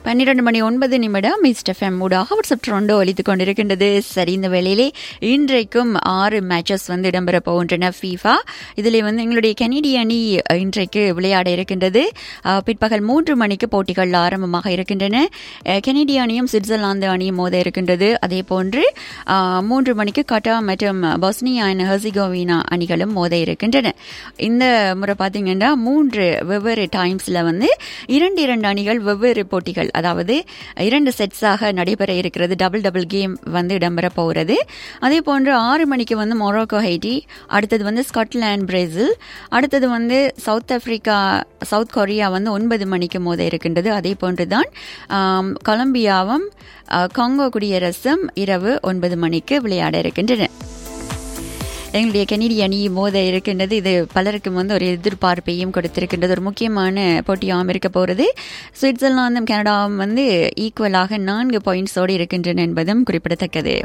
பன்னிரண்டு மணி ஒன்பது நிமிடம் மிஸ்ட் எஃப்எம் ஊடாக வாட்ஸ்அப் ட்ரோண்டோ ஒலித்துக் கொண்டிருக்கின்றது சரி இந்த வேளையிலே இன்றைக்கும் ஆறு மேட்சஸ் வந்து இடம்பெற போகின்றன ஃபீஃபா இதில் வந்து எங்களுடைய கெனடிய அணி இன்றைக்கு விளையாட இருக்கின்றது அஹ், பிற்பகல் மூன்று மணிக்கு போட்டிகள் ஆரம்பமாக இருக்கின்றன அஹ், கெனடிய அணியும் சுவிட்சர்லாந்து அணியும் மோத இருக்கின்றது அதே போன்று அஹ், மூன்று மணிக்கு கட்டா மற்றும் பொஸ்னியா அண்ட் ஹெர்சிகோவினா அணிகளும் மோத இருக்கின்றன இந்த முறை பார்த்தீங்கன்னா மூன்று வெவ்வேறு டைம்ஸில் வந்து இரண்டு இரண்டு அணிகள் வெவ்வேறு போட்டிகள் அதாவது இரண்டு செட்ஸாக நடைபெற இருக்கிறது டபுள் டபுள் கேம் வந்து இடம்பெற போகிறது அதே போன்று ஆறு மணிக்கு வந்து மொரோக்கோ ஹைட்டி அடுத்தது வந்து ஸ்காட்லாந்து பிரேசில் அடுத்தது வந்து சவுத் ஆப்பிரிக்கா சவுத் கொரியா வந்து ஒன்பது மணிக்கு மோத இருக்கின்றது அதே போன்று தான் ஆம், கொலம்பியாவும் ஆ, காங்கோ குடியரசும் இரவு ஒன்பது மணிக்கு விளையாட இருக்கின்றன எங்களுடைய கெனடிய அணி மோத இருக்கின்றது இது பலருக்கும் வந்து ஒரு எதிர்பார்ப்பையும் கொடுத்திருக்கின்றது ஒரு முக்கியமான போட்டியாகவும் இருக்க போகிறது சுவிட்சர்லாந்தும் கனடாவும் வந்து ஈக்குவலாக நான்கு பாயிண்ட்ஸோடு இருக்கின்றன என்பதும் குறிப்பிடத்தக்கது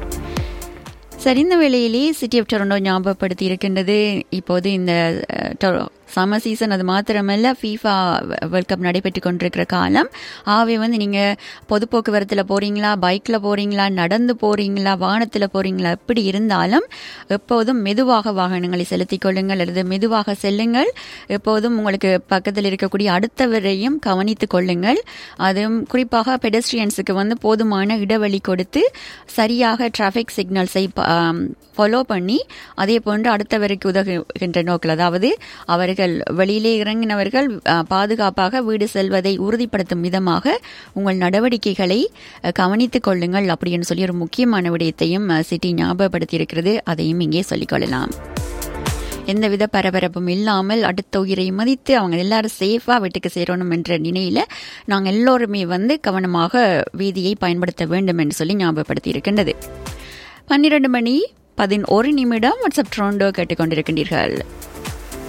சரி இந்த வேளையிலே சிட்டி ஆஃப் டொரண்டோ ஞாபகப்படுத்தி இருக்கின்றது இப்போது இந்த சம்மர் சீசன் அது மாத்திரமல்ல ஃபீஃபா வேர்ல்ட் கப் நடைபெற்று கொண்டிருக்கிற காலம் ஆகவே வந்து நீங்கள் பொது போக்குவரத்தில் போகிறீங்களா பைக்கில் போகிறீங்களா நடந்து போகிறீங்களா வாகனத்தில் போகிறீங்களா எப்படி இருந்தாலும் எப்போதும் மெதுவாக வாகனங்களை செலுத்திக் கொள்ளுங்கள் அல்லது மெதுவாக செல்லுங்கள் எப்போதும் உங்களுக்கு பக்கத்தில் இருக்கக்கூடிய அடுத்தவரையும் கவனித்துக் கொள்ளுங்கள் அதுவும் குறிப்பாக பெடஸ்ட்ரியன்ஸுக்கு வந்து போதுமான இடைவெளி கொடுத்து சரியாக டிராஃபிக் சிக்னல்ஸை ஃபாலோ பண்ணி அதே போன்று அடுத்தவருக்கு உதவுகின்ற நோக்கில் அதாவது அவர்கள் வெளியிலே இறங்கினவர்கள் ஆ, பாதுகாப்பாக வீடு செல்வதை உறுதிப்படுத்தும் விதமாக உங்கள் நடவடிக்கைகளை அ, கவனித்துக் கொள்ளுங்கள் அப்படின்னு சொல்லி ஒரு முக்கியமான விடயத்தையும் அ, சிட்டி ஞாபகப்படுத்தி இருக்கிறது அதையும் இங்கே சொல்லிக்கொள்ளலாம் எந்தவித பரபரப்பும் இல்லாமல் அடுத்த உயிரை மதித்து அவங்க எல்லாரும் சேஃபா வீட்டுக்கு சேரணும் என்ற நிலையில நாங்கள் எல்லோருமே வந்து கவனமாக வீதியை பயன்படுத்த வேண்டும் என்று சொல்லி ஞாபகப்படுத்தி இருக்கின்றது பன்னிரண்டு மணி பதினோரு நிமிடம் வாட்ஸ்அப் ட்ரோண்டோ கேட்டுக்கொண்டிருக்கின்றீர்கள்